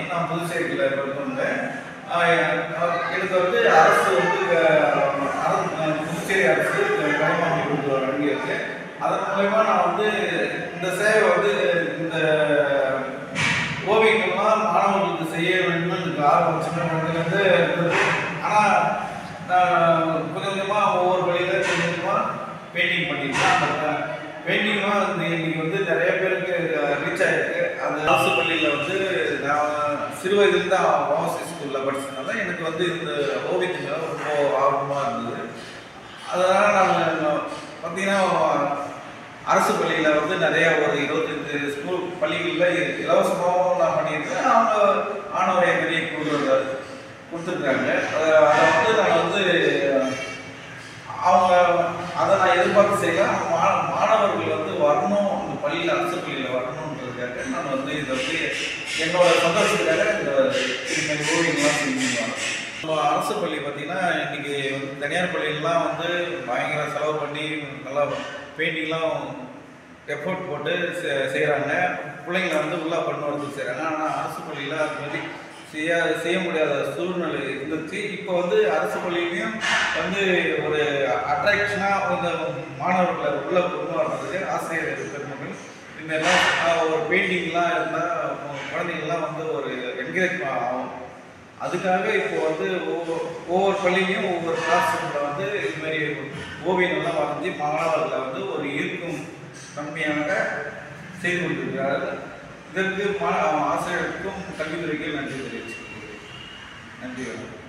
நான் புதுச்சேரியில் இருந்தேன் எனக்கு வந்து அரசு வந்து அஹ், அரசு அஹ், புதுச்சேரி அரசு கைமாற்றி கொடுத்து வழங்கியிருக்கு அதன் மூலயமா நான் வந்து இந்த சேவை வந்து இந்த ஓவியங்கள்லாம் மாணவர்களுக்கு செய்ய வேண்டும் எனக்கு ஆர்வம் சின்ன குழந்தைலேருந்து இருந்தது ஆனால் நான் கொஞ்சம் கொஞ்சமாக ஒவ்வொரு வழியில் கொஞ்சம் கொஞ்சமாக பெயிண்டிங் பண்ணியிருக்கேன் அந்த பெயிண்டிங்லாம் வந்து இன்னைக்கு வந்து நிறைய பேருக்கு ரீச் ஆகிருக்கு அந்த அரசு பள்ளியில் வந்து நான் சிறு வயதுலேருந்து ஓவர்சி ஸ்கூலில் படிச்சதுனால எனக்கு வந்து இந்த ஓவியத்து மேலே ரொம்ப ஆர்வமாக இருந்தது அதனால் நான் பார்த்தீங்கன்னா அரசு பள்ளியில் வந்து நிறைய ஒரு இருபத்தஞ்சு ஸ்கூல் பள்ளிகளில் இலவசமாகவும் நான் பண்ணியிருக்கேன் அவங்க ஆணவரை பெரிய கொடுக்குறது கொடுத்துருக்காங்க அதை அதை வந்து நான் வந்து அவங்க அதை நான் எதிர்பார்த்து செய்யல மா மாணவர்கள் வந்து வரணும் அந்த பள்ளியில் அரசு பள்ளியில் வரணுன்றதுக்காக நான் வந்து இதை வந்து என்னோட சந்தோஷத்துக்காக இந்த இது மாதிரி ஓவியங்கள்லாம் செஞ்சுருவாங்க நம்ம அரசு பள்ளி பார்த்தீங்கன்னா இன்னைக்கு வந்து தனியார் பள்ளியிலலாம் வந்து பயங்கர செலவு பண்ணி நல்லா பெயிண்டிங்லாம் எஃபோர்ட் போட்டு செய்கிறாங்க பிள்ளைங்களை வந்து உள்ளே கொண்டு வரதுக்கு செய்கிறாங்க ஆனால் அரசு பள்ளியில் அது மாதிரி செய்ய செய்ய முடியாத சூழ்நிலை இருந்துச்சு இப்போ வந்து அரசு பள்ளியிலையும் வந்து ஒரு அட்ராக்ஷனாக இந்த மாணவர்களை உள்ளே கொண்டு வர்றதுக்கு ஆசிரியர் பெருமக்கள் இந்த எல்லாம் ஆஹ், ஒரு பெயிண்டிங்லாம் இருந்தால் குழந்தைங்கள்லாம் வந்து ஒரு என்கரேஜ் ஆகும் அதுக்காக இப்போ வந்து ஒவ்வொரு ஒவ்வொரு பள்ளியிலையும் ஒவ்வொரு கிளாஸ் ரூமில் வந்து இது மாதிரி ஓவியங்கள்லாம் வரைஞ்சி மாணவர்களை வந்து ஒரு ஈர்க்கும் தன்மையாக செய்து கொண்டிருக்கிறார்கள் இதற்கு மா ஆசிரியருக்கும் கல்வித்துறைக்கும் நன்றி தெரிவிச்சுக்கிறேன் நன்றி வணக்கம்